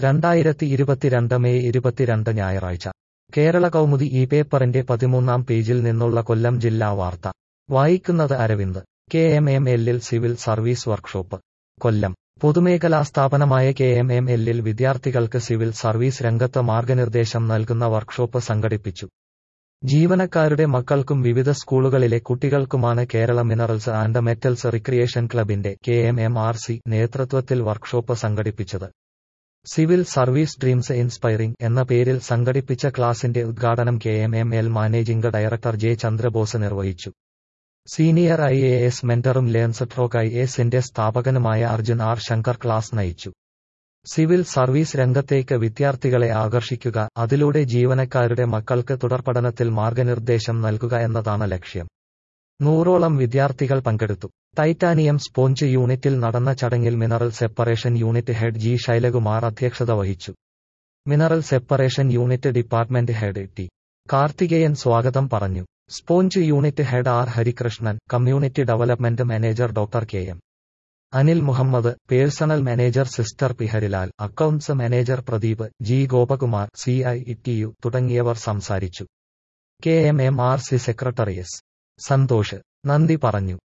രണ്ടായിരത്തി ഇരുപത്തിരണ്ട് മെയ് ഇരുപത്തിരണ്ട് ഞായറാഴ്ച കേരള കൗമുദി ഈ പേപ്പറിന്റെ പതിമൂന്നാം പേജിൽ നിന്നുള്ള കൊല്ലം ജില്ലാ വാർത്ത വായിക്കുന്നത് അരവിന്ദ് കെ എം എം എല്ലിൽ സിവിൽ സർവീസ് വർക്ക്ഷോപ്പ് കൊല്ലം പൊതുമേഖലാ സ്ഥാപനമായ കെ എം എം എല്ലിൽ വിദ്യാർത്ഥികൾക്ക് സിവിൽ സർവീസ് രംഗത്ത് മാർഗനിർദ്ദേശം നൽകുന്ന വർക്ക്ഷോപ്പ് സംഘടിപ്പിച്ചു ജീവനക്കാരുടെ മക്കൾക്കും വിവിധ സ്കൂളുകളിലെ കുട്ടികൾക്കുമാണ് Kerala minerals and metals recreation ക്ലബിന്റെ K M M R C നേതൃത്വത്തിൽ വർക്ക്ഷോപ്പ് സംഘടിപ്പിച്ചത് സിവിൽ സർവീസ് ഡ്രീംസ് ഇൻസ്പയറിംഗ് എന്ന പേരിൽ സംഘടിപ്പിച്ച ക്ലാസിന്റെ ഉദ്ഘാടനം K M M L managing director J Chandrabose നിർവഹിച്ചു സീനിയർ ഐ എ എസ് മെന്ററും ലേൺസ് ട്രോക്ക് ഐ എസിന്റെ സ്ഥാപകനുമായ അർജുൻ ആർ ശങ്കർ ക്ലാസ് നയിച്ചു സിവിൽ സർവീസ് രംഗത്തേക്ക് വിദ്യാർത്ഥികളെ ആകർഷിക്കുക അതിലൂടെ ജീവനക്കാരുടെ മക്കൾക്ക് തുടർപഠനത്തിൽ മാർഗനിർദ്ദേശം നൽകുക എന്നതാണ് ലക്ഷ്യം നൂറോളം വിദ്യാർത്ഥികൾ പങ്കെടുത്തു ടൈറ്റാനിയം സ്പോഞ്ച് യൂണിറ്റിൽ നടന്ന ചടങ്ങിൽ mineral separation unit head G Shailakumar അധ്യക്ഷത വഹിച്ചു mineral separation unit department head T Karthikeyan സ്വാഗതം പറഞ്ഞു sponge unit head R Harikrishnan community development manager doctor K M Anil Muhammad personnel manager sister P Harilal accounts manager Pradeep G Gopakumar C I T U തുടങ്ങിയവർ സംസാരിച്ചു K M M R C secretary S Santhosh നന്ദി പറഞ്ഞു